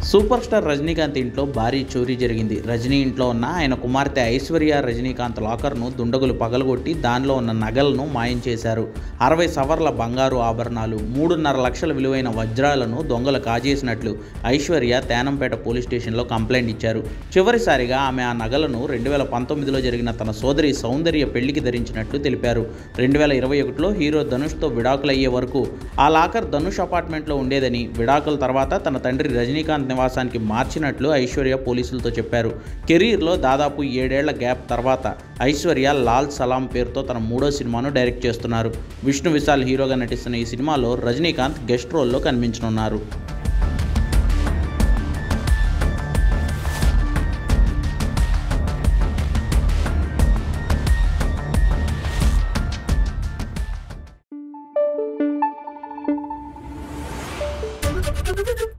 Super star Rajinikanth ఇంట్లో భారీ చోరీ జరిగింది రజనీ ఇంట్లో ఉన్న ఆయన కుమార్తె ఐశ్వర్య రజనీకాంత్ లాకర్ను దుండగులు పగలగొట్టి దానిలో ఉన్న నగలను మాయం చేశారు అరవై సవర్ల బంగారు ఆభరణాలు మూడున్నర లక్షల విలువైన వజ్రాలను దొంగలు కాజేసినట్లు ఐశ్వర్య తేనంపేట పోలీస్ స్టేషన్లో కంప్లైంట్ ఇచ్చారు చివరిసారిగా ఆమె ఆ నగలను రెండు వేల పంతొమ్మిదిలో జరిగిన తన సోదరి సౌందర్య పెళ్లికి ధరించినట్లు తెలిపారు రెండు వేల ఇరవై ఒకటిలో హీరో ధనుష్తో విడాకులయ్యే వరకు ఆ లాకర్ ధనుష్ అపార్ట్మెంట్లో ఉండేదని విడాకుల తర్వాత తన తండ్రి రజనీకాంత్ నివాసానికి మార్చినట్లు ఐశ్వర్య పోలీసులతో చెప్పారు కెరీర్లో దాదాపు ఏడేళ్ల గ్యాప్ తర్వాత ఐశ్వర్య లాల్ సలాం పేరుతో తన మూడో సినిమాను డైరెక్ట్ చేస్తున్నారు విష్ణు విశాల్ హీరోగా నటిస్తున్న ఈ సినిమాలో రజనీకాంత్ గెస్ట్ రోల్లో కనిపించనున్నారు Thank you.